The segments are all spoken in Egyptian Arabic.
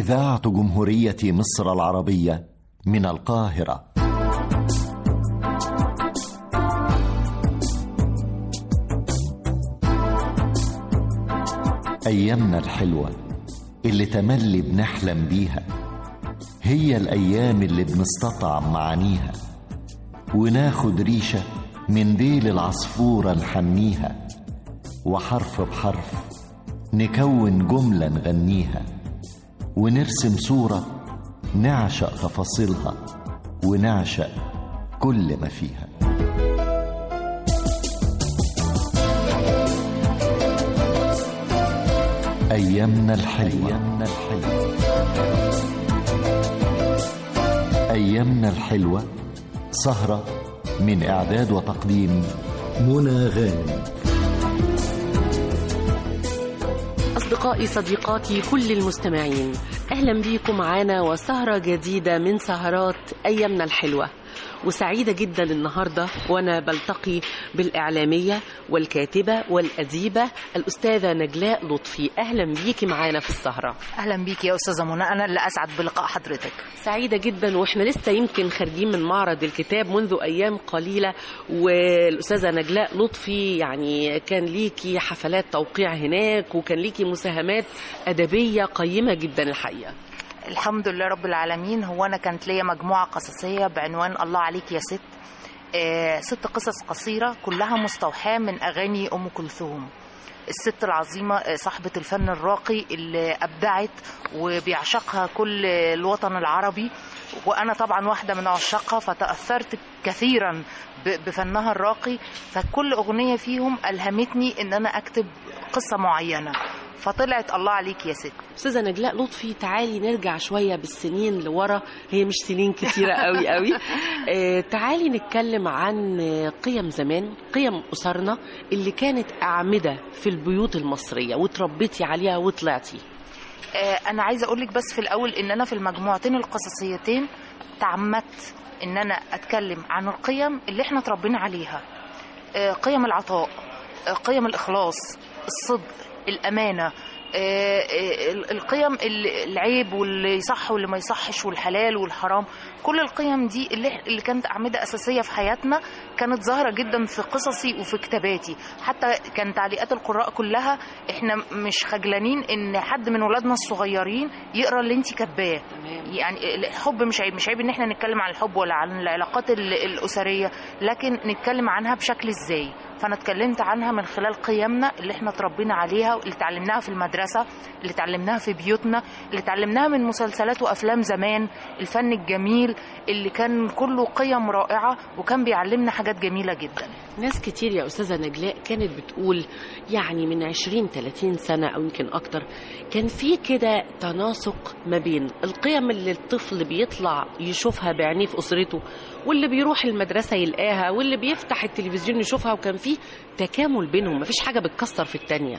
إذاعة جمهورية مصر العربية من القاهرة أيامنا الحلوة اللي تملي بنحلم بيها هي الأيام اللي بنستطعم معانيها وناخد ريشة من ديل العصفورة نحنيها وحرف بحرف نكون جملة نغنيها ونرسم صورة نعشق تفاصيلها ونعشق كل ما فيها أيامنا الحلوة أيامنا الحلوة أيامنا الحلوة سهرة من إعداد وتقديم منى غانم أصدقائي صديقاتي كل المستمعين أهلا بيكم معانا وسهرة جديدة من سهرات أيامنا الحلوة وسعيدة جدا النهاردة وأنا بلتقي بالإعلامية والكاتبة والأديبة الأستاذة نجلاء لطفي أهلا بيكي معانا في السهرة اهلا بيك يا استاذه منى انا اللي اسعد بلقاء حضرتك سعيدة جدا واحنا لسه يمكن خارجين من معرض الكتاب منذ أيام قليلة والأستاذة نجلاء لطفي يعني كان ليكي حفلات توقيع هناك وكان ليكي مساهمات أدبية قيمة جدا الحقيقة الحمد لله رب العالمين هو انا كانت ليا مجموعه قصصيه بعنوان الله عليك يا ست آه ست قصص قصيره كلها مستوحاه من اغاني ام كلثوم الست العظيمة آه، صاحبة الفن الراقي اللي أبدعت وبيعشقها كل الوطن العربي وأنا طبعا واحدة من عشاقها فتأثرت كثيرا ب- بفنها الراقي فكل أغنية فيهم ألهمتني إن أنا أكتب قصة معينة فطلعت الله عليك يا ست أستاذة نجلاء لطفي تعالي نرجع شوية بالسنين لورا هي مش سنين كتيرة قوي قوي آه، تعالي نتكلم عن آه، قيم زمان قيم أسرنا اللي كانت أعمدة في البيوت المصرية وتربيتي عليها وطلعتي آه، انا عايزه اقول لك بس في الاول ان انا في المجموعتين القصصيتين تعمدت ان انا اتكلم عن القيم اللي احنا اتربينا عليها آه، قيم العطاء آه، قيم الاخلاص الصدق الامانه آه، آه، القيم ال- العيب واللي يصح واللي ما يصحش والحلال والحرام كل القيم دي اللي اللي كانت اعمده اساسيه في حياتنا كانت ظاهره جدا في قصصي وفي كتاباتي حتى كان تعليقات القراء كلها احنا مش خجلانين ان حد من ولادنا الصغيرين يقرا اللي انت كاتباه يعني الحب مش عيب مش عيب ان احنا نتكلم عن الحب ولا عن العلاقات ال- الاسريه لكن نتكلم عنها بشكل ازاي فانا اتكلمت عنها من خلال قيمنا اللي احنا اتربينا عليها اللي اتعلمناها في المدرسه اللي اتعلمناها في بيوتنا اللي اتعلمناها من مسلسلات وافلام زمان الفن الجميل اللي كان كله قيم رائعه وكان بيعلمنا حاجات جميله جدا ناس كتير يا أستاذة نجلاء كانت بتقول يعني من 20 30 سنة أو يمكن أكتر كان في كده تناسق ما بين القيم اللي الطفل بيطلع يشوفها بعينيه في أسرته واللي بيروح المدرسة يلقاها واللي بيفتح التلفزيون يشوفها وكان في تكامل بينهم مفيش حاجة بتكسر في التانية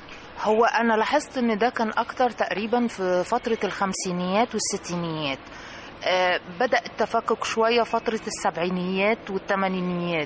هو انا لاحظت ان ده كان اكتر تقريبا في فتره الخمسينيات والستينيات آه بدا التفكك شويه فتره السبعينيات والثمانينيات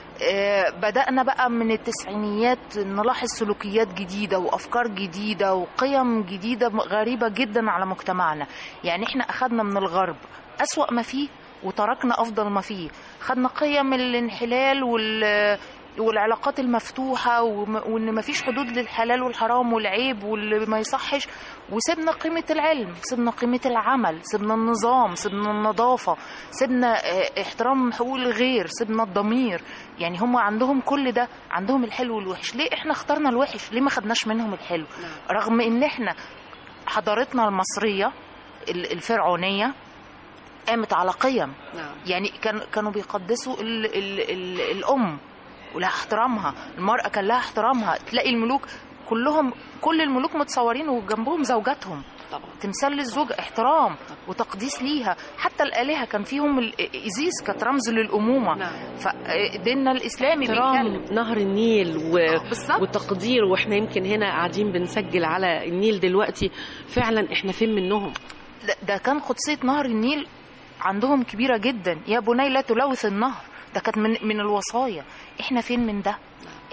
آه بدأنا بقى من التسعينيات نلاحظ سلوكيات جديدة وأفكار جديدة وقيم جديدة غريبة جدا على مجتمعنا يعني احنا أخدنا من الغرب أسوأ ما فيه وتركنا أفضل ما فيه خدنا قيم الانحلال وال والعلاقات المفتوحة وم- وإن مفيش حدود للحلال والحرام والعيب واللي ما يصحش وسيبنا قيمة العلم سيبنا قيمة العمل سيبنا النظام سيبنا النظافة سيبنا آه، احترام حقوق الغير سيبنا الضمير يعني هم عندهم كل ده عندهم الحلو والوحش ليه احنا اخترنا الوحش ليه ما خدناش منهم الحلو رغم ان احنا حضارتنا المصرية ال- الفرعونية قامت على قيم نعم يعني كان كانوا بيقدسوا ال ال ال الام ولها احترامها المرأة كان لها احترامها تلاقي الملوك كلهم كل الملوك متصورين وجنبهم زوجاتهم طبعا تمثال للزوج احترام وتقديس ليها حتى الآلهة كان فيهم ال- إيزيس كانت رمز للأمومة نعم. فديننا الإسلامي احترام بيتكلم نهر النيل و... بالظبط وتقدير واحنا يمكن هنا قاعدين بنسجل على النيل دلوقتي فعلا احنا فين منهم ده- ده كان قدسية نهر النيل عندهم كبيرة جدا يا بني لا تلوث النهر ده كانت من من الوصايا احنا فين من ده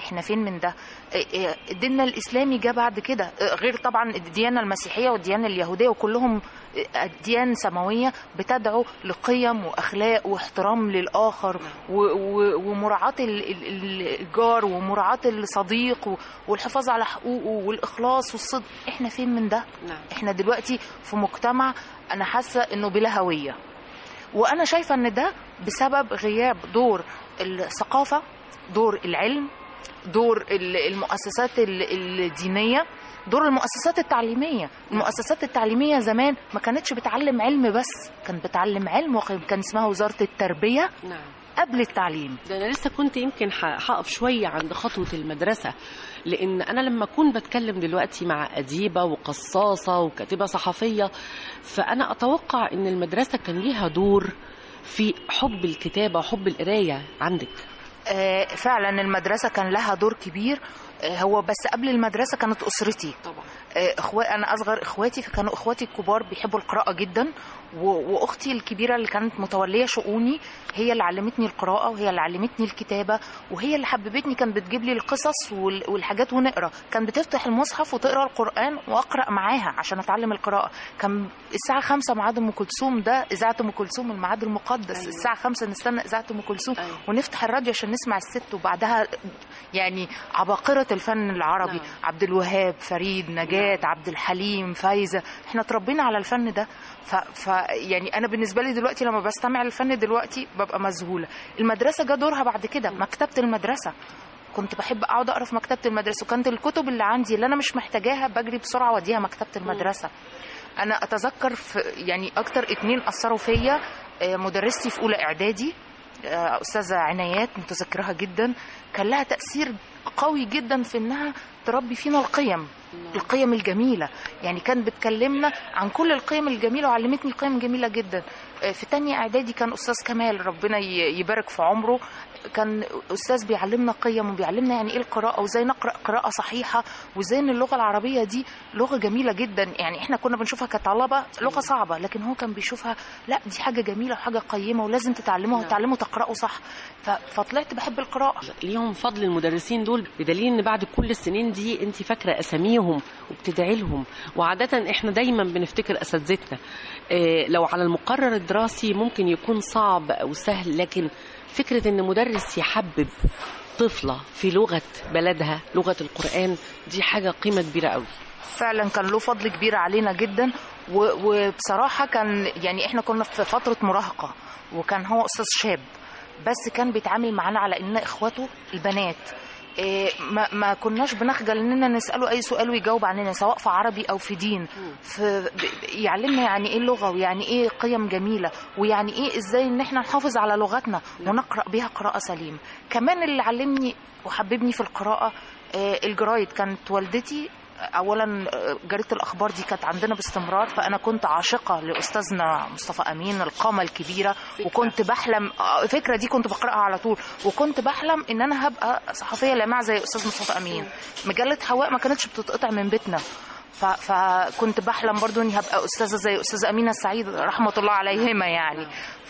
احنا فين من ده إيه إيه ديننا الاسلامي جه بعد كده إيه غير طبعا الديانه المسيحيه والديانه اليهوديه وكلهم إيه اديان سماويه بتدعو لقيم واخلاق واحترام للاخر و- و- ومراعاه ال- ال- ال- الجار ومراعاه الصديق و- والحفاظ على حقوقه والاخلاص والصدق احنا فين من ده نعم احنا دلوقتي في مجتمع انا حاسه انه بلا هويه وانا شايفه ان ده بسبب غياب دور الثقافه دور العلم دور ال- المؤسسات ال- الدينيه دور المؤسسات التعليميه المؤسسات التعليميه زمان ما كانتش بتعلم علم بس كانت بتعلم علم وكان اسمها وزاره التربيه نعم قبل التعليم ده انا لسه كنت يمكن ح- هقف شويه عند خطوه المدرسه لان انا لما اكون بتكلم دلوقتي مع اديبه وقصاصه وكاتبه صحفيه فانا اتوقع ان المدرسه كان ليها دور في حب الكتابه وحب القرايه عندك آه، فعلا المدرسه كان لها دور كبير آه، هو بس قبل المدرسه كانت اسرتي طبعا آه، اخوة انا اصغر اخواتي فكانوا اخواتي الكبار بيحبوا القراءه جدا و- واختي الكبيره اللي كانت متوليه شؤوني هي اللي علمتني القراءه وهي اللي علمتني الكتابه وهي اللي حببتني كانت بتجيب لي القصص وال- والحاجات ونقرا كانت بتفتح المصحف وتقرا القران واقرا معاها عشان اتعلم القراءه كان الساعه خمسة ميعاد ام كلثوم ده اذاعه ام كلثوم الميعاد المقدس أيوة. الساعه خمسة نستنى اذاعه ام كلثوم أيوة. ونفتح الراديو عشان نسمع الست وبعدها يعني عباقرة الفن العربي نعم. عبد الوهاب فريد نجاة عبد الحليم فايزة احنا اتربينا على الفن ده ف... ف يعني انا بالنسبة لي دلوقتي لما بستمع للفن دلوقتي ببقى مذهولة المدرسة جا دورها بعد كده مكتبة المدرسة كنت بحب اقعد اقرا في مكتبه المدرسه وكانت الكتب اللي عندي اللي انا مش محتاجاها بجري بسرعه واديها مكتبه المدرسه انا اتذكر في يعني اكتر اتنين اثروا فيا آه، مدرستي في اولى اعدادي آه، استاذه عنايات متذكرها جدا كان لها تاثير قوي جدا في انها تربي فينا القيم القيم الجميله يعني كانت بتكلمنا عن كل القيم الجميله وعلمتني قيم جميله جدا آه، في تانية اعدادي كان استاذ كمال ربنا ي- يبارك في عمره كان استاذ بيعلمنا قيم وبيعلمنا يعني ايه القراءه وازاي نقرا قراءه صحيحه وازاي ان اللغه العربيه دي لغه جميله جدا يعني احنا كنا بنشوفها كطلبه لغه صعبه لكن هو كان بيشوفها لا دي حاجه جميله وحاجه قيمه ولازم تتعلموها نعم. وتتعلموا تقراوا صح ف- فطلعت بحب القراءه ليهم فضل المدرسين دول بدليل ان بعد كل السنين دي انت فاكره اساميهم وبتدعي لهم وعاده احنا دايما بنفتكر اساتذتنا إيه لو على المقرر الدراسي ممكن يكون صعب او سهل لكن فكره ان مدرس يحبب طفله في لغه بلدها لغه القران دي حاجه قيمه كبيره قوي فعلا كان له فضل كبير علينا جدا و- وبصراحه كان يعني احنا كنا في فتره مراهقه وكان هو استاذ شاب بس كان بيتعامل معانا على اننا اخواته البنات إيه، ما, ما كناش بنخجل اننا نساله اي سؤال ويجاوب عننا سواء في عربي او في دين في ب- يعلمنا يعني ايه اللغه ويعني ايه قيم جميله ويعني ايه ازاي ان احنا نحافظ على لغتنا ونقرا بيها قراءه سليمه كمان اللي علمني وحببني في القراءه آه، الجرايد كانت والدتي اولا آه، جريده الاخبار دي كانت عندنا باستمرار فانا كنت عاشقه لاستاذنا مصطفى امين القامه الكبيره وكنت بحلم آه، الفكره دي كنت بقراها على طول وكنت بحلم ان انا هبقى صحفيه لامعه زي استاذ مصطفى امين مجله حواء ما كانتش بتتقطع من بيتنا ف... فكنت بحلم برضو اني هبقى استاذه زي استاذه امينه السعيد رحمه الله عليهما يعني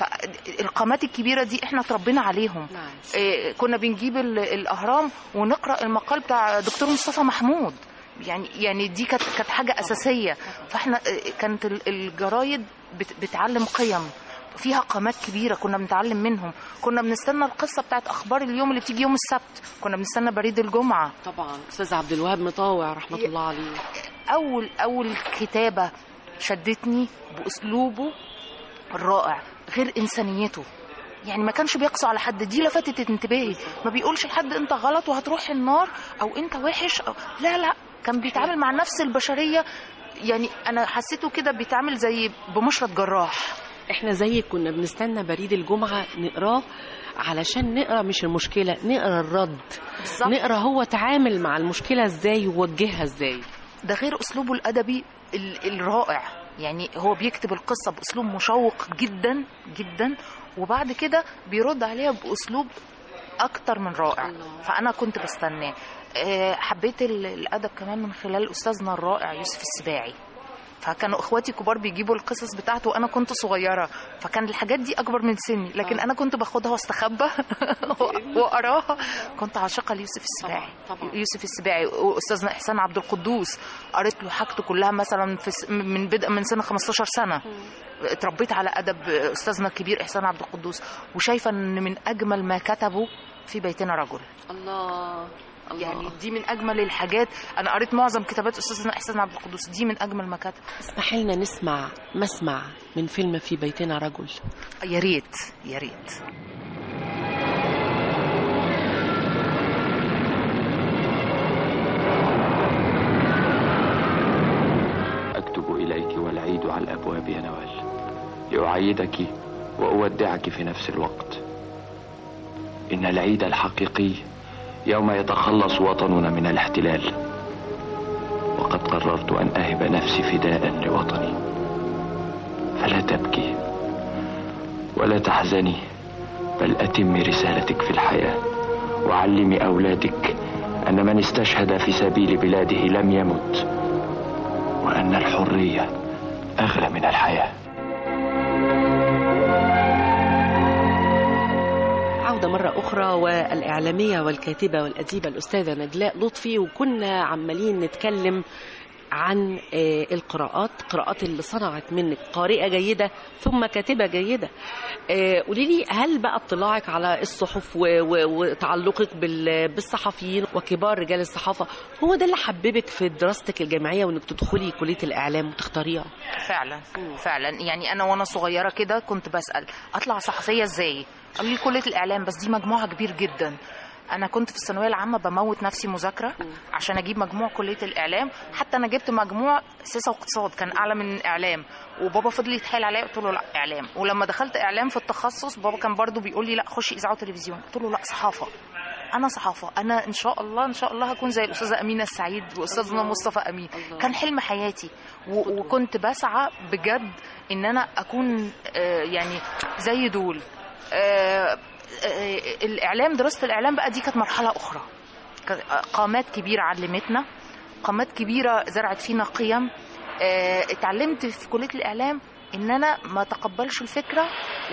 فالقامات الكبيره دي احنا اتربينا عليهم نعم. إيه، كنا بنجيب ال- الاهرام ونقرا المقال بتاع دكتور مصطفى محمود يعني يعني دي كانت كانت حاجه اساسيه فاحنا إيه، كانت ال- الجرايد بت- بتعلم قيم فيها قامات كبيره كنا بنتعلم منهم كنا بنستنى القصه بتاعت اخبار اليوم اللي بتيجي يوم السبت كنا بنستنى بريد الجمعه طبعا استاذ عبد الوهاب مطاوع رحمه الله عليه اول اول كتابه شدتني باسلوبه الرائع غير انسانيته يعني ما كانش بيقسو على حد دي لفتت انتباهي ما بيقولش لحد انت غلط وهتروح النار او انت وحش أو لا لا كان بيتعامل مع نفس البشريه يعني انا حسيته كده بيتعامل زي بمشرط جراح احنا زيك كنا بنستنى بريد الجمعة نقراه علشان نقرا مش المشكلة نقرا الرد بالظبط نقرا هو تعامل مع المشكلة ازاي ووجهها ازاي ده غير اسلوبه الادبي ال- الرائع يعني هو بيكتب القصه باسلوب مشوق جدا جدا وبعد كده بيرد عليها باسلوب اكتر من رائع الله. فانا كنت بستناه آه، حبيت ال- الادب كمان من خلال استاذنا الرائع يوسف السباعي فكانوا اخواتي كبار بيجيبوا القصص بتاعته وانا كنت صغيره فكان الحاجات دي اكبر من سني لكن آه. انا كنت باخدها واستخبى واقراها كنت عاشقه ليوسف السباعي طبعاً، طبعاً. يوسف السباعي واستاذنا احسان عبد القدوس قريت له حاجته كلها مثلا في س- من بدء من سنه 15 سنه اتربيت على ادب استاذنا الكبير احسان عبد القدوس وشايفه ان من اجمل ما كتبه في بيتنا رجل الله الله يعني دي من اجمل الحاجات انا قريت معظم كتابات استاذنا احسان عبد القدوس دي من اجمل ما كتب اسمح لنا نسمع مسمع من فيلم في بيتنا رجل يا ريت يا ريت أكتب إليك والعيد على الأبواب يا نوال لأعيدك وأودعك في نفس الوقت إن العيد الحقيقي يوم يتخلص وطننا من الاحتلال وقد قررت أن أهب نفسي فداء لوطني فلا تبكي ولا تحزني بل أتم رسالتك في الحياة وعلمي أولادك أن من استشهد في سبيل بلاده لم يمت وأن الحرية أغلى من الحياة عودة مرة أخرى والإعلامية والكاتبة والأديبة الأستاذة نجلاء لطفي وكنا عمالين نتكلم عن آه، القراءات قراءات اللي صنعت منك قارئة جيدة ثم كاتبة جيدة آه، قولي لي هل بقى اطلاعك على الصحف و- و- وتعلقك بال- بالصحفيين وكبار رجال الصحافة هو ده اللي حببك في دراستك الجامعية وانك تدخلي كلية الإعلام وتختاريها فعلا فعلا يعني انا وانا صغيره كده كنت بسال اطلع صحفيه ازاي قالوا لي كليه الاعلام بس دي مجموعه كبير جدا انا كنت في الثانويه العامه بموت نفسي مذاكره عشان اجيب مجموع كليه الاعلام حتى انا جبت مجموع سياسه واقتصاد كان اعلى من اعلام وبابا فضل يتحايل عليا قلت له لا اعلام ولما دخلت اعلام في التخصص بابا كان برضو بيقول لي لا خشي اذاعه وتلفزيون قلت له لا صحافه انا صحافه انا ان شاء الله ان شاء الله هكون زي الاستاذه امينه السعيد واستاذنا الله. مصطفى امين الله. كان حلم حياتي و- وكنت بسعى بجد ان انا اكون آه، يعني زي دول آه، آه، الاعلام دراسه الاعلام بقى دي كانت مرحله اخرى كانت قامات كبيره علمتنا قامات كبيره زرعت فينا قيم آه، اتعلمت في كليه الاعلام ان انا ما تقبلش الفكره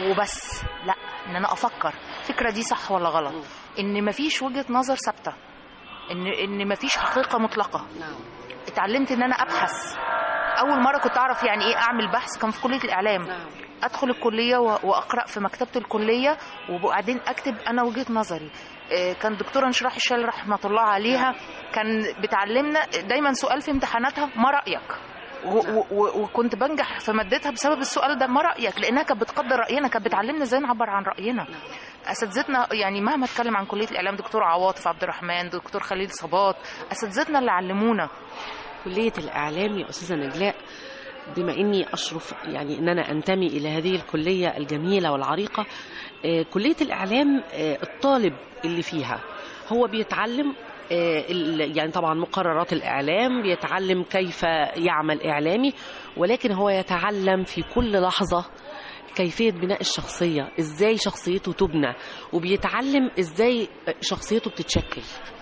وبس لا ان انا افكر الفكره دي صح ولا غلط ان مفيش وجهه نظر ثابته ان ان مفيش حقيقه مطلقه نعم اتعلمت ان انا ابحث اول مره كنت اعرف يعني ايه اعمل بحث كان في كليه الاعلام نعم ادخل الكليه و- واقرا في مكتبه الكليه وبعدين اكتب انا وجهه نظري آه، كان دكتوره انشراح الشال رحمه الله عليها كان بتعلمنا دايما سؤال في امتحاناتها ما رايك و- و- و- وكنت بنجح في مادتها بسبب السؤال ده ما رايك لانها كانت بتقدر راينا كانت بتعلمنا ازاي نعبر عن راينا اساتذتنا يعني مهما اتكلم عن كليه الاعلام دكتور عواطف عبد الرحمن دكتور خليل صباط اساتذتنا اللي علمونا كلية الإعلام يا أستاذة نجلاء بما إني أشرف يعني إن أنا أنتمي إلى هذه الكلية الجميلة والعريقة آه، كلية الإعلام آه، الطالب اللي فيها هو بيتعلم آه، ال- يعني طبعا مقررات الإعلام بيتعلم كيف يعمل إعلامي ولكن هو يتعلم في كل لحظة كيفية بناء الشخصية إزاي شخصيته تبنى وبيتعلم إزاي شخصيته بتتشكل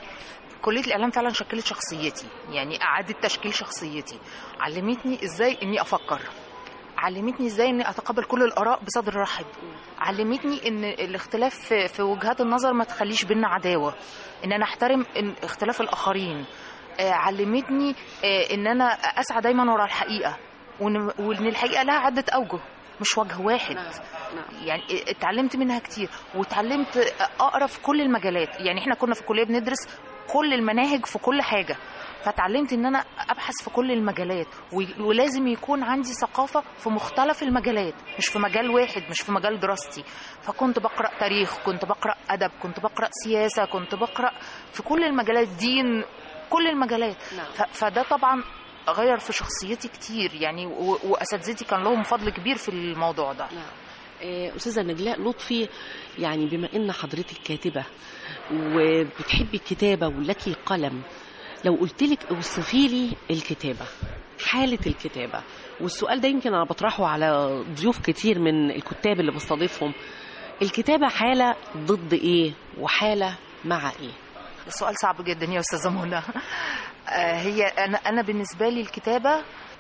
كليه الاعلام فعلا شكلت شخصيتي يعني اعادت تشكيل شخصيتي علمتني ازاي اني افكر علمتني ازاي اني اتقبل كل الاراء بصدر رحب علمتني ان الاختلاف في, في وجهات النظر ما تخليش بينا عداوه ان انا احترم إن- اختلاف الاخرين آه، علمتني آه، ان انا اسعى دايما ورا الحقيقه وان وإن الحقيقه لها عده اوجه مش وجه واحد يعني اتعلمت منها كتير واتعلمت اقرا في كل المجالات يعني احنا كنا في الكليه بندرس كل المناهج في كل حاجه فتعلمت ان انا ابحث في كل المجالات و- ولازم يكون عندي ثقافه في مختلف المجالات مش في مجال واحد مش في مجال دراستي فكنت بقرا تاريخ كنت بقرا ادب كنت بقرا سياسه كنت بقرا في كل المجالات دين كل المجالات نعم. ف- فده طبعا غير في شخصيتي كتير يعني و- واساتذتي كان لهم فضل كبير في الموضوع ده نعم آه، أستاذة نجلاء لطفي يعني بما إن حضرتك كاتبة وبتحبي الكتابة ولك قلم لو قلت لك اوصفي لي الكتابة حالة الكتابة والسؤال ده يمكن أنا بطرحه على ضيوف كتير من الكتاب اللي بستضيفهم الكتابة حالة ضد إيه وحالة مع إيه السؤال صعب جدا يا استاذه منى آه، هي انا انا بالنسبه لي الكتابه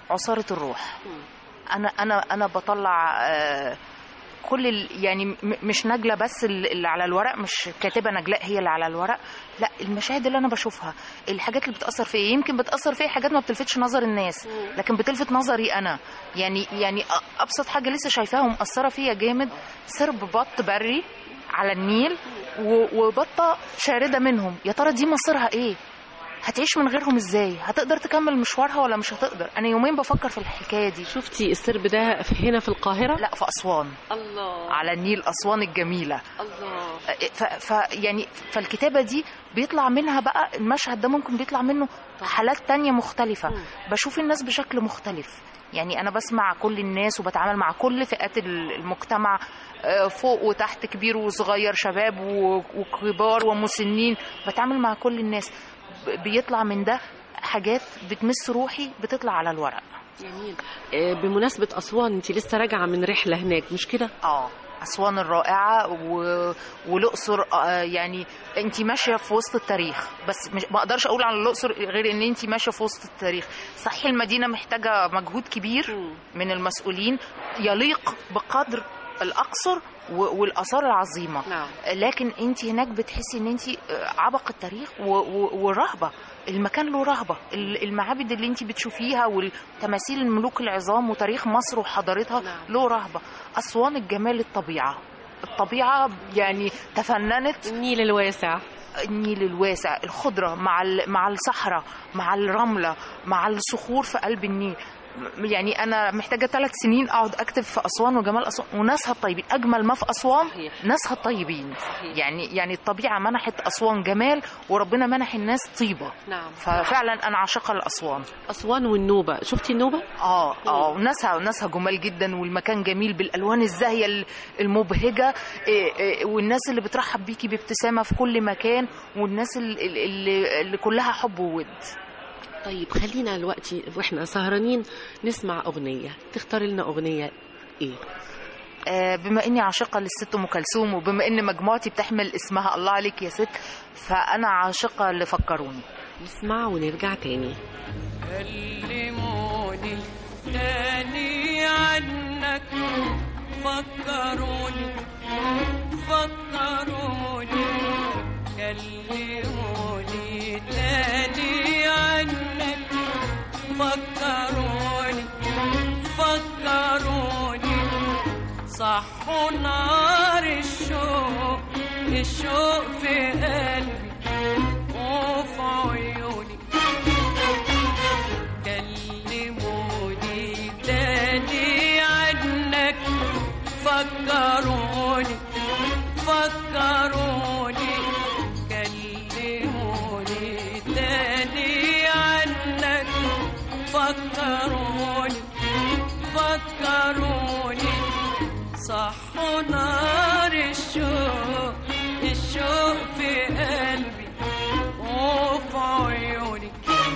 عصاره الروح انا انا انا بطلع آه، كل ال... يعني م- مش نجله بس ال- اللي على الورق مش كاتبه نجلاء هي اللي على الورق لا المشاهد اللي انا بشوفها الحاجات اللي بتاثر فيا يمكن بتاثر فيا حاجات ما بتلفتش نظر الناس لكن بتلفت نظري انا يعني يعني أ- ابسط حاجه لسه شايفاها ومأثره فيا جامد سرب بط بري على النيل و- وبطه شارده منهم يا ترى دي مصيرها ايه هتعيش من غيرهم ازاي هتقدر تكمل مشوارها ولا مش هتقدر انا يومين بفكر في الحكايه دي شفتي السرب ده في- هنا في القاهره لا في اسوان الله على النيل اسوان الجميله الله ف, ف يعني فالكتابه دي بيطلع منها بقى المشهد ده ممكن بيطلع منه حالات تانية مختلفه مم. بشوف الناس بشكل مختلف يعني انا بسمع كل الناس وبتعامل مع كل فئات ال- المجتمع آه، فوق وتحت كبير وصغير شباب و- وكبار ومسنين بتعامل مع كل الناس ب- بيطلع من ده حاجات بتمس روحي بتطلع على الورق جميل آه، بمناسبه اسوان انت لسه راجعه من رحله هناك مش كده اه اسوان الرائعه و... والاقصر آه يعني انت ماشيه في وسط التاريخ بس مش ما اقدرش اقول عن الاقصر غير ان انت ماشيه في وسط التاريخ صحيح المدينه محتاجه مجهود كبير من المسؤولين يليق بقدر الاقصر و- والاثار العظيمه نعم لكن انت هناك بتحسي ان انت عبق التاريخ و- و- والرهبه المكان له رهبه ال- المعابد اللي انت بتشوفيها والتماثيل الملوك العظام وتاريخ مصر وحضارتها نعم. له رهبه اسوان الجمال الطبيعه الطبيعه يعني تفننت النيل الواسع النيل الواسع الخضره مع ال- مع الصحراء مع الرمله مع الصخور في قلب النيل م- يعني انا محتاجه ثلاث سنين اقعد اكتب في اسوان وجمال اسوان وناسها الطيبين اجمل ما في اسوان صحيح. ناسها الطيبين صحيح. يعني يعني الطبيعه منحت اسوان جمال وربنا منح الناس طيبه نعم ففعلا انا عاشقه لاسوان اسوان والنوبه شفتي النوبه اه اه وناسها وناسها جمال جدا والمكان جميل بالالوان الزاهيه ال- المبهجه إيه إيه والناس اللي بترحب بيكي بابتسامه في كل مكان والناس ال- ال- اللي, اللي كلها حب وود طيب خلينا دلوقتي واحنا سهرانين نسمع اغنيه تختاري لنا اغنيه ايه آه، بما اني عاشقه للست ام كلثوم وبما ان مجموعتي بتحمل اسمها الله عليك يا ست فانا عاشقه لفكروني نسمع ونرجع تاني كلموني تاني عنك فكروني فكروني كلموني تاني عنك فكروني فكروني صحوا نار الشوق الشوق في قلبي وفي عيوني كلموني تاني عنك فكروني فكروني كلموني تاني عنك فكروني فكروني صحوا نار الشوق الشوق في قلبي وفي عيوني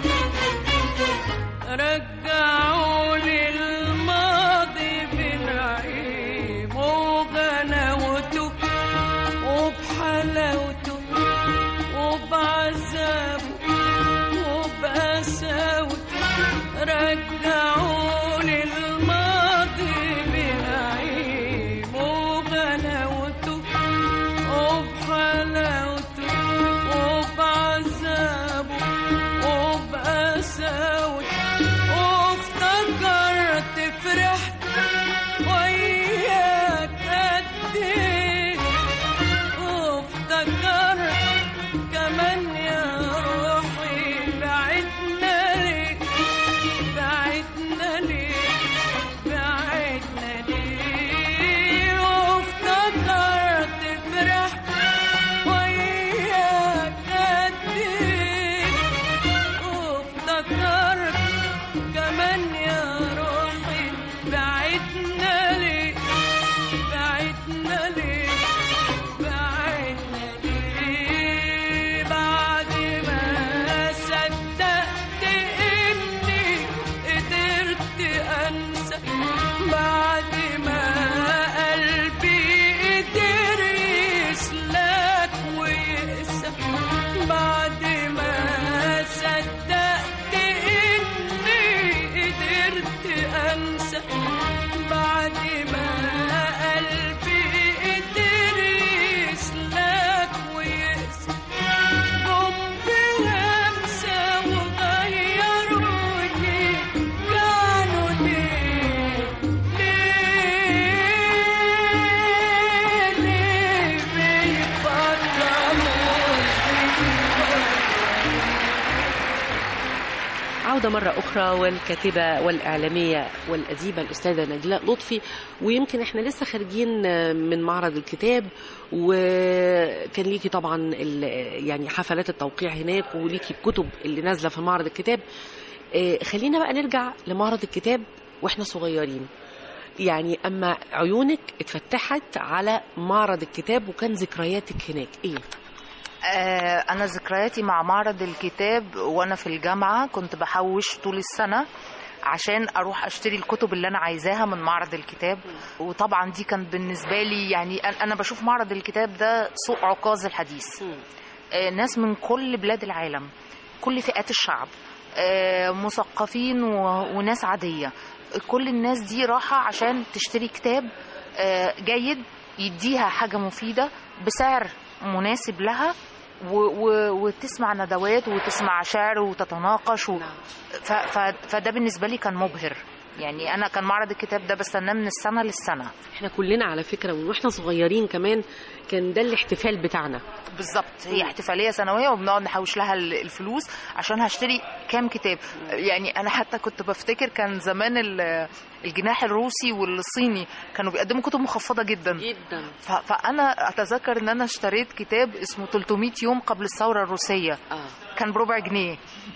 رجعوني الماضي بنعيم وغناوته وبحلاوته وبعذابه وبقساوته رجعوني الماضي بنعيم وغناوته وبحلاوته وبعذابه وبقساوته وافتكرت فرحت وياك قد ايه وافتكرت كمان يا روحي بعدنا ليه بعدنا ليه بعدنا ليه وافتكرت فرحت وياك قد ايه وافتكرت كمان يا روحي بعدنا ليه بعدنا ليه بعدنا ليه بعد ما صدقت اني قدرت انسى بعد ما قلبي قدر يسلك ويقسى بعد ما صدقت اني قدرت العودة مرة أخرى والكاتبة والإعلامية والأديبة الأستاذة نجلاء لطفي ويمكن إحنا لسه خارجين من معرض الكتاب وكان ليكي طبعا ال- يعني حفلات التوقيع هناك وليكي الكتب اللي نازلة في معرض الكتاب آه، خلينا بقى نرجع لمعرض الكتاب وإحنا صغيرين يعني أما عيونك اتفتحت على معرض الكتاب وكان ذكرياتك هناك إيه؟ آه، أنا ذكرياتي مع معرض الكتاب وأنا في الجامعة كنت بحوش طول السنة عشان أروح أشتري الكتب اللي أنا عايزاها من معرض الكتاب وطبعا دي كان بالنسبة لي يعني أنا أنا بشوف معرض الكتاب ده سوق عكاظ الحديث آه، ناس من كل بلاد العالم كل فئات الشعب آه، مثقفين و- وناس عادية كل الناس دي راحة عشان تشتري كتاب آه، جيد يديها حاجة مفيدة بسعر مناسب لها و و وتسمع ندوات وتسمع شعر وتتناقش و ف ف فده بالنسبة لي كان مبهر يعني أنا كان معرض الكتاب ده بستناه من السنة للسنة احنا كلنا على فكرة من واحنا صغيرين كمان كان ده الاحتفال بتاعنا بالظبط هي احتفاليه سنويه وبنقعد نحوش لها ال- الفلوس عشان هشتري كام كتاب يعني انا حتى كنت بفتكر كان زمان ال- الجناح الروسي والصيني كانوا بيقدموا كتب مخفضه جدا جدا ف- فانا اتذكر ان انا اشتريت كتاب اسمه 300 يوم قبل الثوره الروسيه اه كان بربع جنيه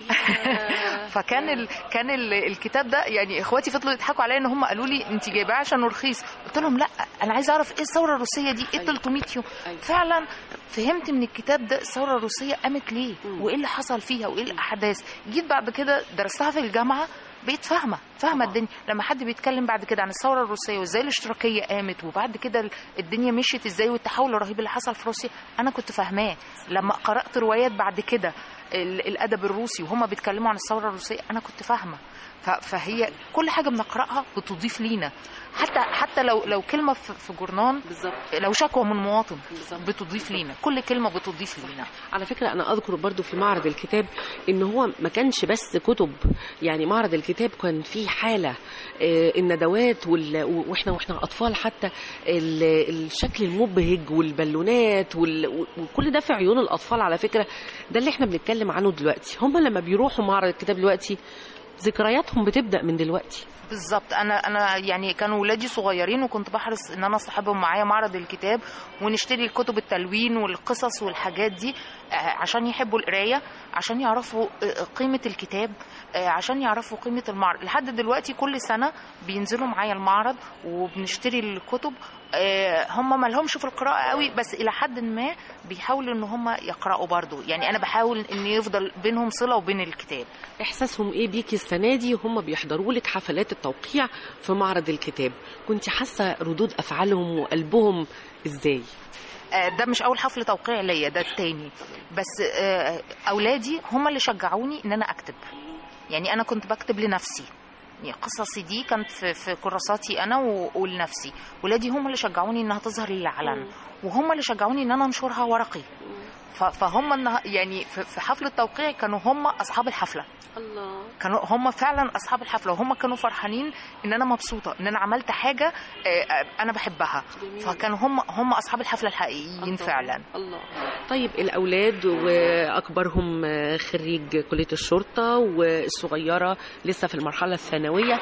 فكان ال... كان ال... الكتاب ده يعني اخواتي فضلوا يضحكوا عليا ان هم قالوا لي انت جايباه عشان رخيص قلت لهم لا انا عايزه اعرف ايه الثوره الروسيه دي ايه 300 يوم أيوة. فعلا فهمت من الكتاب ده الثوره الروسيه قامت ليه وايه اللي حصل فيها وايه الاحداث جيت بعد كده درستها في الجامعه بقيت فاهمه فاهمه الدنيا لما حد بيتكلم بعد كده عن الثوره الروسيه وازاي الاشتراكيه قامت وبعد كده ال- الدنيا مشيت ازاي والتحول الرهيب اللي حصل في روسيا انا كنت فاهماه لما قرات روايات بعد كده ال- الادب الروسي وهم بيتكلموا عن الثوره الروسيه انا كنت فاهمه ف- فهي كل حاجه بنقراها بتضيف لينا حتى حتى لو لو كلمه في في جورنان بالظبط لو شكوى من مواطن بالظبط. بتضيف لينا كل كلمه بتضيف لينا على فكرة أنا أذكر برضو في معرض الكتاب إن هو ما كانش بس كتب يعني معرض الكتاب كان فيه حالة آه، الندوات وال... وإحنا وإحنا أطفال حتى ال... الشكل المبهج والبالونات وال... وكل ده في عيون الأطفال على فكرة ده اللي إحنا بنتكلم عنه دلوقتي هم لما بيروحوا معرض الكتاب دلوقتي ذكرياتهم بتبدأ من دلوقتي بالظبط انا انا يعني كانوا ولادي صغيرين وكنت بحرص ان انا اصاحبهم معايا معرض الكتاب ونشتري الكتب التلوين والقصص والحاجات دي آه، عشان يحبوا القرايه عشان يعرفوا آه، قيمه الكتاب آه، عشان يعرفوا قيمه المعرض لحد دلوقتي كل سنه بينزلوا معايا المعرض وبنشتري الكتب آه، هم ما لهمش في القراءه قوي بس الى حد ما بيحاولوا ان هم يقراوا برضو يعني انا بحاول ان يفضل بينهم صله وبين الكتاب إحساسهم إيه بيكي السنة دي وهم بيحضروا لك حفلات التوقيع في معرض الكتاب كنت حاسة ردود أفعالهم وقلبهم إزاي آه، ده مش اول حفل توقيع ليا ده التاني بس آه، اولادي هم اللي شجعوني ان انا اكتب يعني انا كنت بكتب لنفسي يعني قصصي دي كانت في, في كراساتي انا و- ولنفسي ولادي هم اللي شجعوني انها تظهر للعلن وهم اللي شجعوني ان انا انشرها ورقي ف- فهم النها- يعني في في حفل التوقيع كانوا هم اصحاب الحفله الله كانوا هم فعلا اصحاب الحفله وهم كانوا فرحانين ان انا مبسوطه ان انا عملت حاجه آه، آه، انا بحبها جميل. فكانوا هم هم اصحاب الحفله الحقيقيين الله. فعلا الله طيب الأولاد وأكبرهم خريج كلية الشرطة والصغيرة لسه في المرحلة الثانوية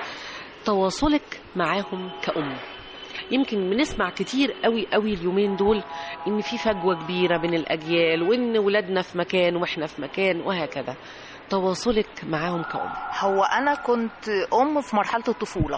تواصلك معاهم كأم يمكن بنسمع كتير قوي قوي اليومين دول ان في فجوه كبيره بين الاجيال وان ولادنا في مكان واحنا في مكان وهكذا تواصلك معاهم كأم هو انا كنت ام في مرحله الطفوله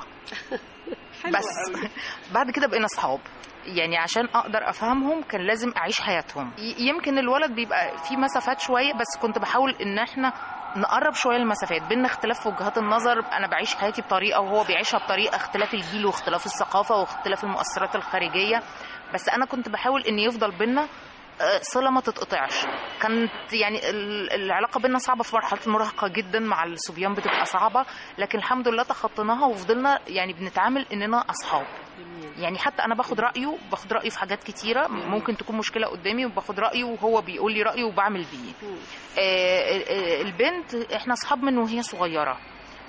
بس بعد كده بقينا اصحاب يعني عشان اقدر افهمهم كان لازم اعيش حياتهم ي- يمكن الولد بيبقى في مسافات شويه بس كنت بحاول ان احنا نقرب شويه المسافات بينا اختلاف في وجهات النظر انا بعيش حياتي بطريقه وهو بيعيشها بطريقه اختلاف الجيل واختلاف الثقافه واختلاف المؤثرات الخارجيه بس انا كنت بحاول ان يفضل بينا آه، صله ما تتقطعش كانت يعني ال- العلاقه بينا صعبه في مرحله المراهقه جدا مع الصبيان بتبقى صعبه لكن الحمد لله تخطيناها وفضلنا يعني بنتعامل اننا اصحاب يعني حتى انا باخد رايه باخد رايه في حاجات كتيره ممكن تكون مشكله قدامي وباخد رايه وهو بيقول لي رايه وبعمل بيه آه، آه، البنت احنا اصحاب من وهي صغيره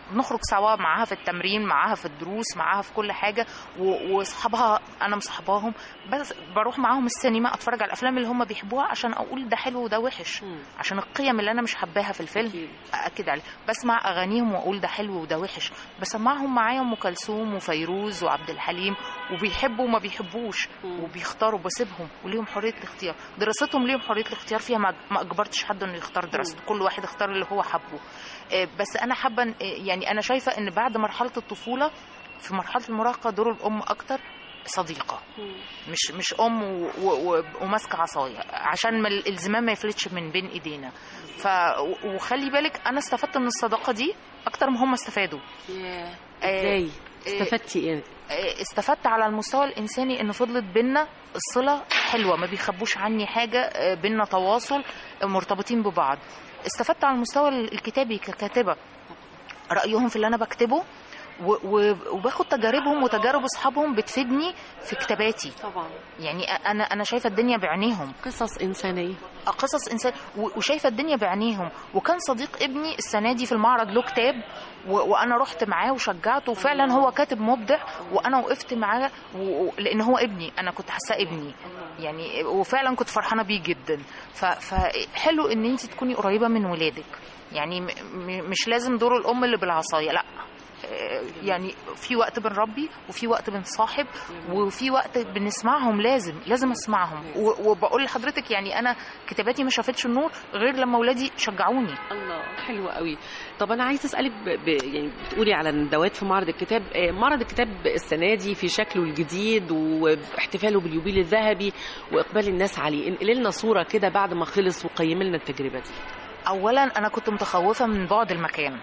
بنخرج سوا معاها في التمرين معاها في الدروس معاها في كل حاجه و- واصحابها انا مصاحباهم بس بروح معاهم السينما اتفرج على الافلام اللي هم بيحبوها عشان اقول ده حلو وده وحش مم. عشان القيم اللي انا مش حباها في الفيلم أكيد. اكد عليه بسمع اغانيهم واقول ده حلو وده وحش بسمعهم معايا ام كلثوم وفيروز وعبد الحليم وبيحبوا وما بيحبوش مم. وبيختاروا بسيبهم وليهم حريه الاختيار دراستهم ليهم حريه الاختيار فيها ما ما اجبرتش حد انه يختار دراسته كل واحد اختار اللي هو حبه آه، بس انا حابه إن- آه، يعني انا شايفه ان بعد مرحله الطفوله في مرحله المراهقه دور الام اكتر صديقه مم. مش مش ام و- و- و- وماسكه عصايه عشان ما الالزمام ما يفلتش من بين ايدينا ف و- وخلي بالك انا استفدت من الصداقه دي اكتر ما هم استفادوا ياه. آه، ازاي آه، استفدتي ايه آه، استفدت على المستوى الانساني ان فضلت بينا الصله حلوه ما بيخبوش عني حاجه آه، بينا تواصل آه، مرتبطين ببعض استفدت على المستوى الكتابي ككاتبه رايهم في اللي انا بكتبه و- و- وباخد تجاربهم وتجارب اصحابهم بتفيدني في كتاباتي طبعا يعني انا انا شايفه الدنيا بعينيهم قصص انسانيه قصص انسان و- وشايفه الدنيا بعينيهم وكان صديق ابني السنه دي في المعرض له كتاب و- وانا رحت معاه وشجعته وفعلا هو كاتب مبدع وانا وقفت معاه و- و- لان هو ابني انا كنت حاساه ابني يعني وفعلا كنت فرحانه بيه جدا ف- فحلو ان انت تكوني قريبه من ولادك يعني م- م- مش لازم دور الام اللي بالعصايه لا آه، يعني في وقت بنربي وفي وقت بنصاحب وفي وقت بنسمعهم لازم لازم اسمعهم و- وبقول لحضرتك يعني انا كتاباتي ما شافتش النور غير لما ولادي شجعوني الله حلو قوي طب انا عايز اسالك ب... ب... يعني بتقولي على الندوات في معرض الكتاب آه، معرض الكتاب السنه دي في شكله الجديد واحتفاله باليوبيل الذهبي واقبال الناس عليه انقلي لنا صوره كده بعد ما خلص وقيمي لنا التجربه دي اولا انا كنت متخوفه من بعد المكان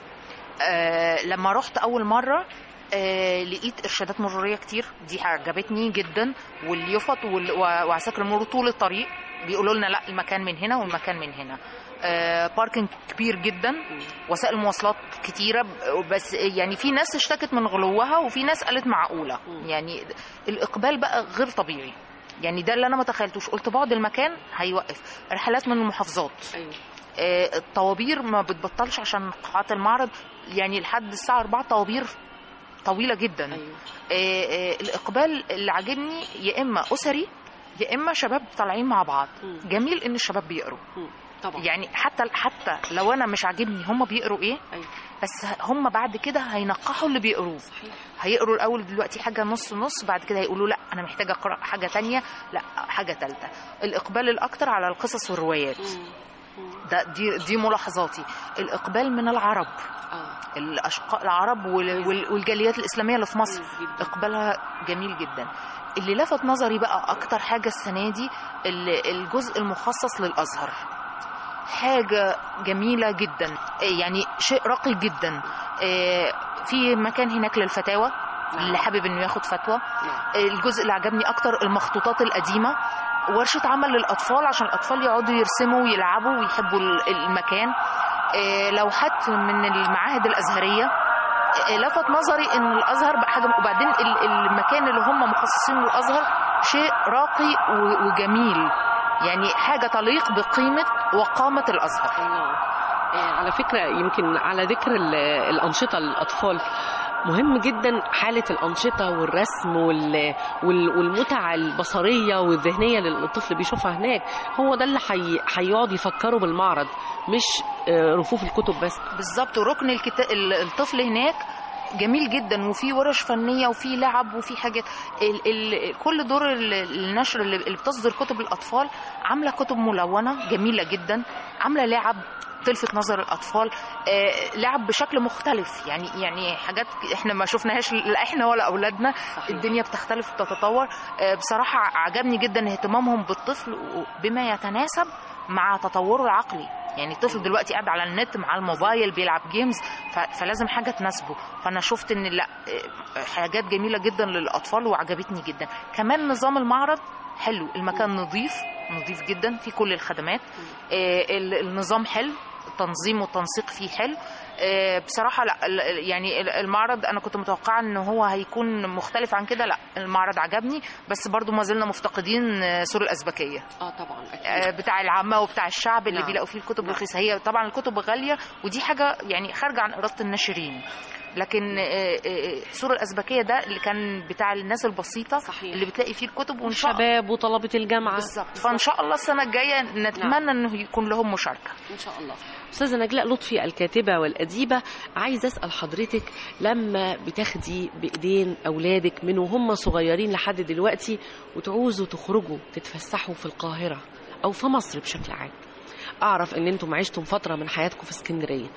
آه لما رحت اول مره آه لقيت ارشادات مروريه كتير دي عجبتني جدا واليفط وال- و- وعساكر المرور طول الطريق بيقولوا لنا لا المكان من هنا والمكان من هنا آه باركنج كبير جدا وسائل مواصلات كتيره ب- بس يعني في ناس اشتكت من غلوها وفي ناس قالت معقوله مم. يعني الاقبال بقى غير طبيعي يعني ده اللي انا ما تخيلتوش قلت بعد المكان هيوقف رحلات من المحافظات ايوه آه، الطوابير ما بتبطلش عشان قاعات المعرض يعني لحد الساعة 4 طوابير طويلة جدا ايوه آه، آه، الإقبال اللي عاجبني يا إما أسري يا إما شباب طالعين مع بعض مم. جميل إن الشباب بيقروا مم. طبعا يعني حتى حتى لو أنا مش عاجبني هم بيقروا إيه ايوه بس هم بعد كده هينقحوا اللي بيقروه صحيح هيقروا الأول دلوقتي حاجة نص نص بعد كده هيقولوا لا أنا محتاجة أقرأ حاجة تانية لا حاجة تالتة الإقبال الأكتر على القصص والروايات مم. مم. ده دي دي ملاحظاتي الاقبال من العرب اه الاشقاء العرب وال- وال- والجاليات الاسلاميه اللي في مصر كويس جدا. اقبالها جميل جدا اللي لفت نظري بقى اكتر حاجه السنه دي ال- الجزء المخصص للازهر حاجه جميله جدا إيه يعني شيء راقي جدا إيه في مكان هناك للفتاوى اللي حابب انه ياخد فتوى نعم. الجزء اللي عجبني اكتر المخطوطات القديمه ورشه عمل للاطفال عشان الاطفال يقعدوا يرسموا ويلعبوا ويحبوا ال- المكان آه، لوحات من المعاهد الازهريه آه، لفت نظري ان الازهر بقى حاجه وبعدين ال- المكان اللي هم مخصصين للازهر شيء راقي و- وجميل يعني حاجه تليق بقيمه وقامه الازهر الله آه، على فكرة يمكن على ذكر ال- الأنشطة للأطفال مهم جدا حالة الأنشطة والرسم وال... وال... والمتعة البصرية والذهنية اللي الطفل بيشوفها هناك هو ده اللي حي... هيقعد يفكروا بالمعرض مش آه، رفوف الكتب بس بالظبط وركن الكتا... ال- الطفل هناك جميل جدا وفي ورش فنيه وفي لعب وفي حاجات ال... ال... كل دور ال- النشر اللي اللي بتصدر كتب الاطفال عامله كتب ملونه جميله جدا عامله لعب تلفت نظر الاطفال آه لعب بشكل مختلف يعني يعني حاجات احنا ما شفناهاش لا احنا ولا اولادنا صحيح. الدنيا بتختلف وبتتطور آه بصراحه عجبني جدا اهتمامهم بالطفل بما يتناسب مع تطوره العقلي يعني الطفل دلوقتي قاعد على النت مع الموبايل بيلعب جيمز ف- فلازم حاجه تناسبه فانا شفت ان لا آه، حاجات جميله جدا للاطفال وعجبتني جدا كمان نظام المعرض حلو المكان نظيف نظيف جدا في كل الخدمات آه، ال- النظام حلو التنظيم والتنسيق فيه حلو آه، بصراحه لا ال- يعني ال- المعرض انا كنت متوقعه ان هو هيكون مختلف عن كده لا المعرض عجبني بس برضو ما زلنا مفتقدين آه، سور الازبكيه اه طبعا آه، اكيد بتاع العامه وبتاع الشعب اللي نعم. بيلاقوا فيه الكتب نعم. رخيصه هي طبعا الكتب غاليه ودي حاجه يعني خارجه عن اراده الناشرين لكن آه، آه، سور الازبكيه ده اللي كان بتاع الناس البسيطه صحيح. اللي بتلاقي فيه الكتب وان شاء الله شباب وطلبه الجامعه بالظبط فان شاء الله السنه الجايه نتمنى انه يكون لهم مشاركه ان شاء الله استاذه نجلاء لطفي الكاتبه والاديبه عايزه اسال حضرتك لما بتاخدي بايدين اولادك من وهم صغيرين لحد دلوقتي وتعوزوا تخرجوا تتفسحوا في القاهره او في مصر بشكل عام اعرف ان انتم عشتم فتره من حياتكم في اسكندريه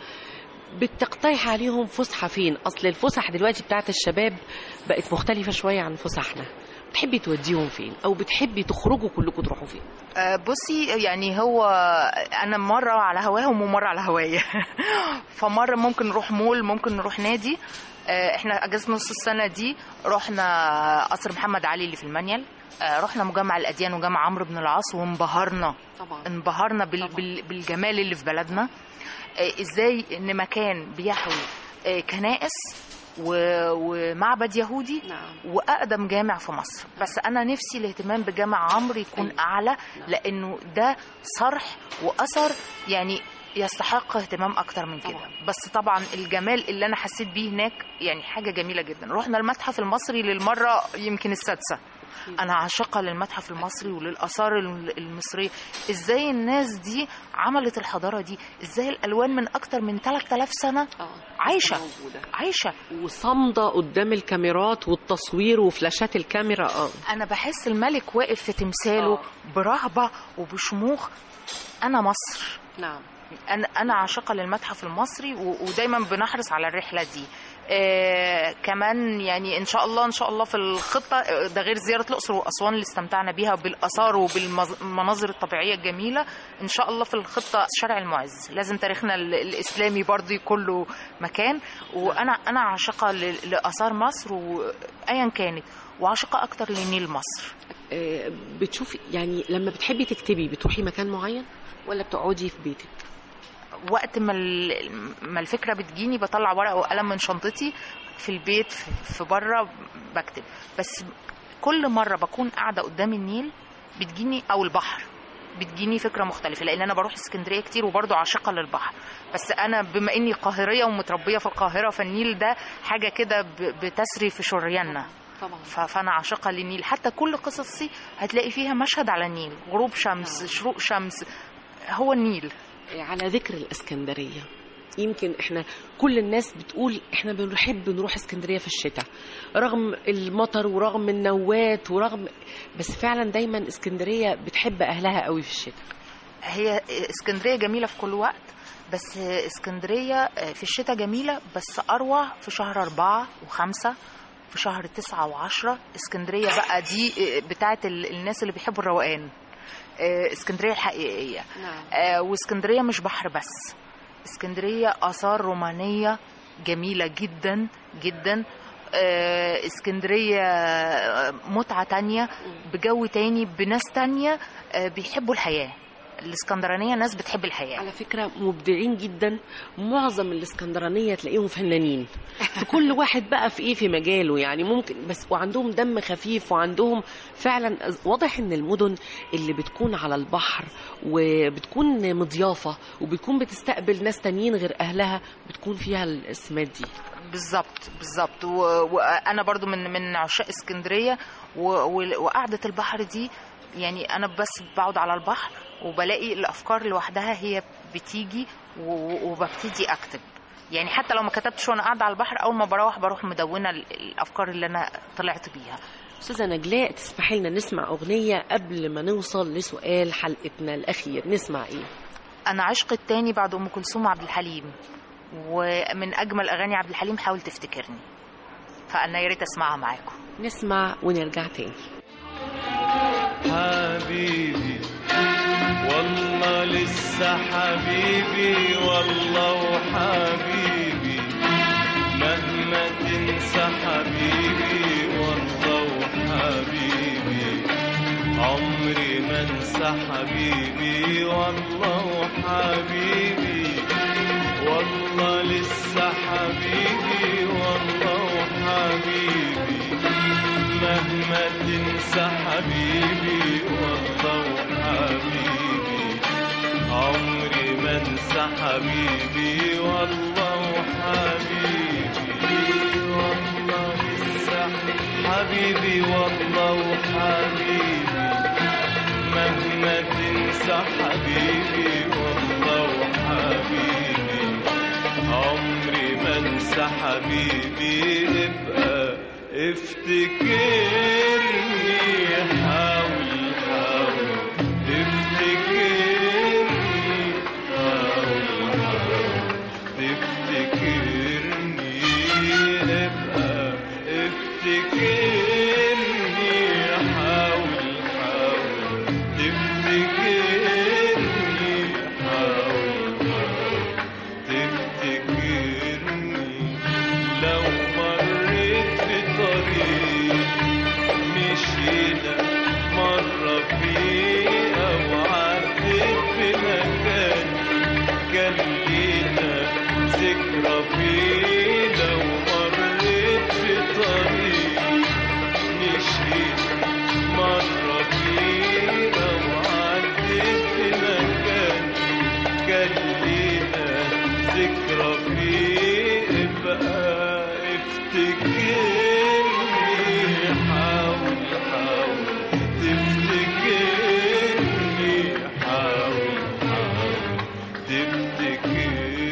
بتقترح عليهم فسحه فين اصل الفسح دلوقتي بتاعت الشباب بقت مختلفه شويه عن فسحنا بتحبي توديهم فين او بتحبي تخرجوا كلكم تروحوا فين آه، بصي يعني هو انا مره على هواهم ومره على هوايا فمره ممكن نروح مول ممكن نروح نادي آه، احنا اجازه نص السنه دي رحنا قصر محمد علي اللي في المنيل آه، رحنا مجمع الاديان وجامع عمرو بن العاص وانبهرنا طبعا انبهرنا بال طبعا. بال بالجمال اللي في بلدنا آه، ازاي ان مكان بيحوي آه، كنائس و- ومعبد يهودي نعم واقدم جامع في مصر بس انا نفسي الاهتمام بجامع عمرو يكون أيوة. اعلى نعم. لانه ده صرح واثر يعني يستحق اهتمام اكتر من كده طبعا. بس طبعا الجمال اللي انا حسيت بيه هناك يعني حاجه جميله جدا رحنا المتحف المصري للمره يمكن السادسه انا عاشقه للمتحف المصري وللاثار الم- المصريه ازاي الناس دي عملت الحضاره دي ازاي الالوان من اكتر من 3000 سنه اه عايشة. موجودة. عايشه وصامدة قدام الكاميرات والتصوير وفلاشات الكاميرا اه انا بحس الملك واقف في تمثاله آه. برهبه وبشموخ انا مصر نعم انا انا عاشقه للمتحف المصري و- ودايما بنحرص على الرحله دي آه كمان يعني ان شاء الله ان شاء الله في الخطه آه، ده غير زياره الاقصر واسوان اللي استمتعنا بيها بالاثار وبالمناظر الطبيعيه الجميله ان شاء الله في الخطه شارع المعز لازم تاريخنا ال- الاسلامي برضه يكون له مكان وانا انا عاشقه ل- لاثار مصر وايا كانت وعاشقه اكتر لنيل مصر آه، بتشوفي يعني لما بتحبي تكتبي بتروحي مكان معين ولا بتقعدي في بيتك وقت ما ال- ما الفكره بتجيني بطلع ورقه وقلم من شنطتي في البيت في, في بره بكتب بس كل مره بكون قاعده قدام النيل بتجيني او البحر بتجيني فكره مختلفه لان انا بروح اسكندريه كتير وبرضه عاشقه للبحر بس انا بما اني قاهريه ومتربيه في القاهره فالنيل ده حاجه كده ب- بتسري في شرياننا طبعا ف- فانا عاشقه للنيل حتى كل قصصي هتلاقي فيها مشهد على النيل غروب شمس شروق شمس هو النيل على ذكر الاسكندريه يمكن احنا كل الناس بتقول احنا بنحب نروح اسكندريه في الشتاء رغم المطر ورغم النوات ورغم بس فعلا دايما اسكندريه بتحب اهلها قوي في الشتاء هي اسكندريه جميله في كل وقت بس اسكندريه في الشتاء جميله بس اروع في شهر أربعة وخمسة في شهر تسعة وعشرة اسكندريه بقى دي بتاعت ال- الناس اللي بيحبوا الروقان اسكندريه الحقيقيه نعم آه، واسكندريه مش بحر بس اسكندريه اثار رومانيه جميله جدا جدا آه، اسكندريه آه، متعه تانية بجو تاني بناس تانية آه، بيحبوا الحياه الاسكندرانيه ناس بتحب الحياه على فكرة مبدعين جدا معظم الاسكندرانية تلاقيهم فنانين في كل واحد بقى في ايه في مجاله يعني ممكن بس وعندهم دم خفيف وعندهم فعلا واضح ان المدن اللي بتكون على البحر وبتكون مضيافة وبتكون بتستقبل ناس تانيين غير اهلها بتكون فيها السمات دي بالظبط بالظبط و- وانا برضو من من عشاق اسكندريه و- و- وقعده البحر دي يعني انا بس بقعد على البحر وبلاقي الافكار لوحدها هي بتيجي و- وببتدي اكتب يعني حتى لو ما كتبتش وانا قاعده على البحر اول ما بروح بروح مدونه ال- الافكار اللي انا طلعت بيها استاذة نجلاء تسمحي لنا نسمع اغنية قبل ما نوصل لسؤال حلقتنا الاخير نسمع ايه انا عشق التاني بعد ام كلثوم وعبد الحليم ومن اجمل اغاني عبد الحليم حاول تفتكرني فانا يا ريت اسمعها معاكم نسمع ونرجع تاني حبيبي والله لسه حبيبي والله وحبيبي مهما تنسى حبيبي والله وحبيبي عمري ما انسى حبيبي والله وحبيبي والله لسه حبيبي والله وحبيبي مهما تنسى حبيبي والله وحبيبي عمري ما انسى حبيبي والله وحبيبي والله لسه حبيبي والله وحبيبي مهما تنسى حبيبي والله وحبيبي عمري ما انسى حبيبي ابقى افتكرني حاول حاول تفتكرني حاول حاول تفتكرني ابقى افتكرني حاول حاول تفتكرني حاول حاول تفتكرني لو مريت في طريق مشينا مرة فيه أو عديت في مكان كان لينا ذكرى فيه لو مريت في طريق مشينا مرة فيه أو عديت في مكان كان لينا ذكرى فيه ابقى افتكرني حاول حاول تفتكرني حاول حاول تفتكرني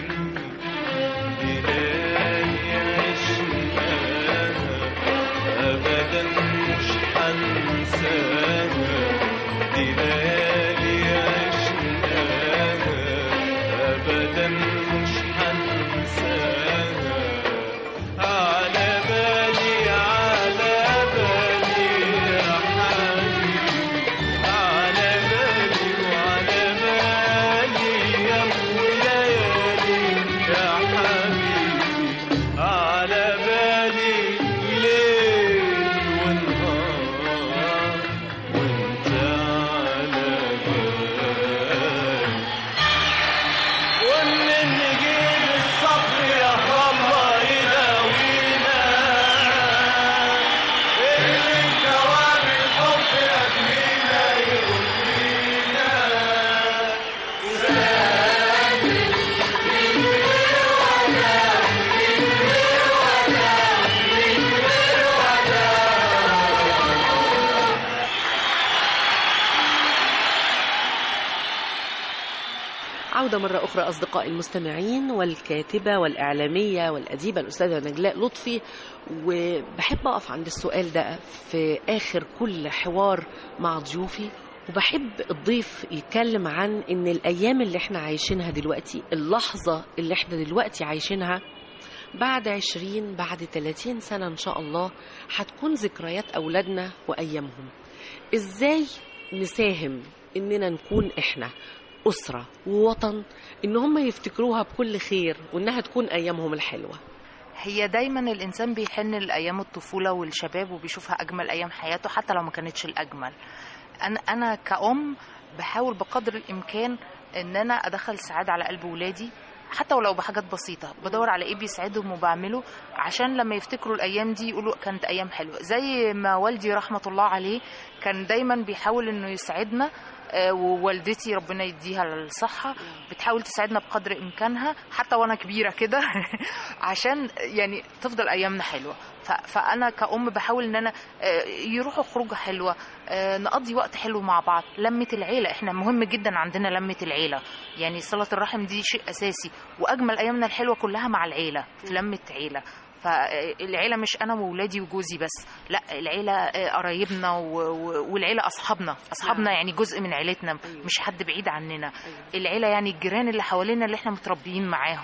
ليالي عشناها أبدا مش حنساها دي ليالي عشناها أبدا مش حنساها على بالي على بالي يا حبيبي على بالي وعلى بالي يا ليالي يا حبيبي على بالي ليل ونهار وانت على بالي ومن نجيب الصبر يا الله يداوينا اللي كواب الحب يكفينا يغنينا عودة مرة أخرى أصدقائي المستمعين والكاتبة والإعلامية والأديبة الأستاذة نجلاء لطفي وبحب أقف عند السؤال ده في آخر كل حوار مع ضيوفي وبحب الضيف يتكلم عن إن الأيام اللي احنا عايشينها دلوقتي اللحظة اللي احنا دلوقتي عايشينها بعد عشرين بعد تلاتين سنة إن شاء الله هتكون ذكريات أولادنا وأيامهم إزاي نساهم إننا نكون إحنا أسرة ووطن إن هم يفتكروها بكل خير وإنها تكون أيامهم الحلوة هي دايما الانسان بيحن لايام الطفوله والشباب وبيشوفها اجمل ايام حياته حتى لو ما كانتش الاجمل انا انا كأم بحاول بقدر الامكان ان انا ادخل السعاده على قلب ولادي حتى ولو بحاجات بسيطة بدور على ايه بيسعدهم وبعمله عشان لما يفتكروا الايام دي يقولوا كانت ايام حلوة زي ما والدي رحمة الله عليه كان دايما بيحاول انه يسعدنا آه، ووالدتي ربنا يديها الصحة بتحاول تساعدنا بقدر إمكانها حتى وأنا كبيرة كده عشان يعني تفضل أيامنا حلوة ف- فأنا كأم بحاول إن أنا آه، يروحوا خروجة حلوة آه، نقضي وقت حلو مع بعض لمة العيلة إحنا مهم جدا عندنا لمة العيلة يعني صلة الرحم دي شيء أساسي وأجمل أيامنا الحلوة كلها مع العيلة في لمة عيلة فالعيلة مش أنا وولادي وجوزي بس لا العيلة آه، قرايبنا و- و- والعيلة أصحابنا أصحابنا يعني جزء من عيلتنا مش حد بعيد عننا العيلة يعني الجيران اللي حوالينا اللي احنا متربيين معاهم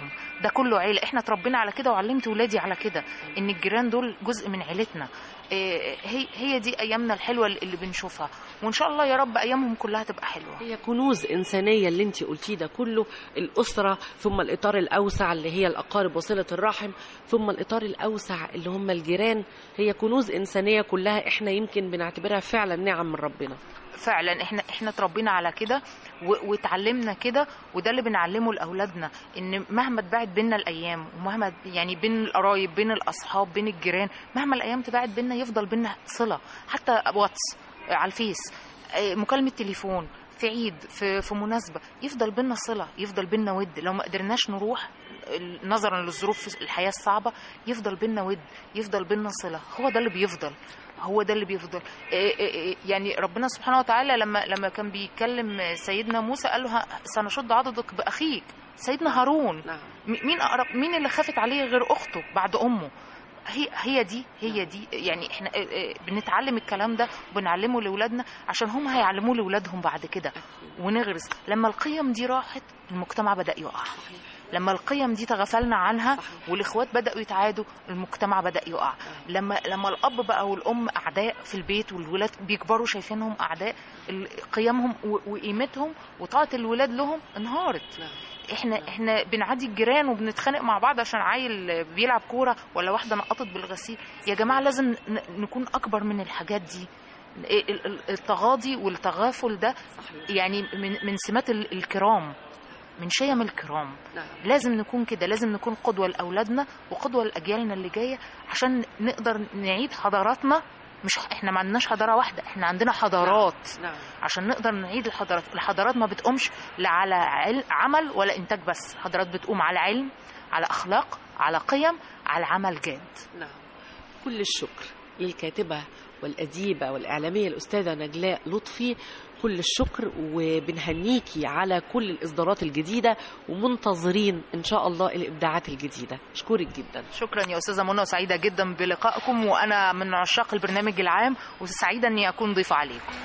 ده كله عيله احنا اتربينا على كده وعلمت ولادي على كده ان الجيران دول جزء من عيلتنا إيه، هي هي دي ايامنا الحلوه اللي بنشوفها وان شاء الله يا رب ايامهم كلها تبقى حلوه هي كنوز إنسانية اللي انت قلتيه ده كله الأسرة ثم الإطار الأوسع اللي هي الأقارب وصلة الرحم ثم الإطار الأوسع اللي هم الجيران هي كنوز إنسانية كلها احنا يمكن بنعتبرها فعلا نعم من ربنا فعلا احنا احنا اتربينا على كده و- واتعلمنا كده وده اللي بنعلمه لاولادنا ان مهما تبعد بينا الايام ومهما يعني بين القرايب بين الاصحاب بين الجيران مهما الايام تبعد بينا يفضل بينا صله حتى واتس آه، على الفيس آه، مكالمه تليفون في عيد في في مناسبه يفضل بينا صله يفضل بينا ود لو ما قدرناش نروح ال- نظرا للظروف الحياه الصعبه يفضل بينا ود يفضل بينا صله هو ده اللي بيفضل هو ده اللي بيفضل إيه إيه إيه يعني ربنا سبحانه وتعالى لما لما كان بيتكلم سيدنا موسى قال له ه- سنشد عضدك باخيك سيدنا هارون نعم م- مين اقرب مين اللي خافت عليه غير اخته بعد امه هي هي دي هي دي يعني احنا إيه إيه بنتعلم الكلام ده وبنعلمه لاولادنا عشان هم هيعلموه لاولادهم بعد كده ونغرس لما القيم دي راحت المجتمع بدا يقع لما القيم دي تغفلنا عنها صحيح. والاخوات بداوا يتعادوا المجتمع بدا يقع لما لما الاب بقى والام اعداء في البيت والولاد بيكبروا شايفينهم اعداء ال- قيمهم و- وقيمتهم وطاعه الولاد لهم انهارت نعم احنا احنا بنعدي الجيران وبنتخانق مع بعض عشان عيل بيلعب كوره ولا واحده نقطت بالغسيل يا جماعه لازم ن- نكون اكبر من الحاجات دي ال- ال- التغاضي والتغافل ده صحيح يعني من من سمات ال- الكرام من شيم الكرام نعم لازم نكون كده لازم نكون قدوة لأولادنا وقدوة لأجيالنا اللي جاية عشان نقدر نعيد حضاراتنا مش احنا ما عندناش حضارة واحدة احنا عندنا حضارات نعم عشان نقدر نعيد الحضارات الحضارات ما بتقومش لا على عل... عمل ولا إنتاج بس الحضارات بتقوم على علم على أخلاق على قيم على عمل جاد نعم كل الشكر للكاتبة والأديبة والإعلامية الأستاذة نجلاء لطفي كل الشكر وبنهنيكي على كل الإصدارات الجديدة ومنتظرين إن شاء الله الإبداعات الجديدة أشكرك جدا شكرا يا أستاذة منى وسعيدة جدا بلقائكم وأنا من عشاق البرنامج العام وسعيدة أني أكون ضيفة عليكم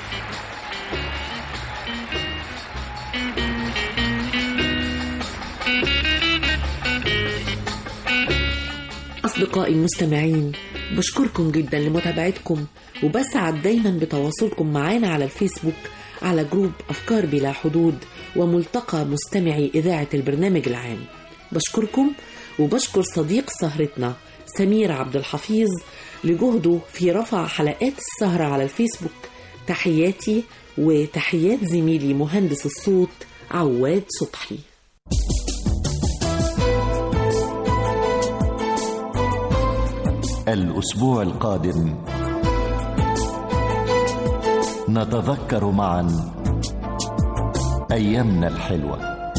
أصدقائي المستمعين بشكركم جدا لمتابعتكم وبسعد دايما بتواصلكم معانا على الفيسبوك على جروب أفكار بلا حدود وملتقى مستمعي إذاعة البرنامج العام بشكركم وبشكر صديق سهرتنا سمير عبد الحفيظ لجهده في رفع حلقات السهرة على الفيسبوك تحياتي وتحيات زميلي مهندس الصوت عواد صبحي الأسبوع القادم نتذكر معا أيامنا الحلوة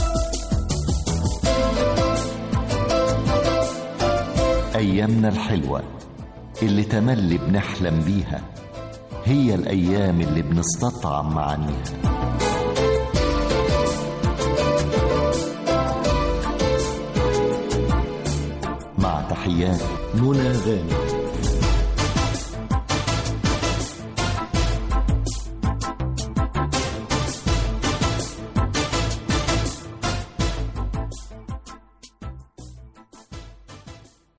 أيامنا الحلوة اللي تملي بنحلم بيها هي الأيام اللي بنستطعم معانيها مع تحيات منى غانم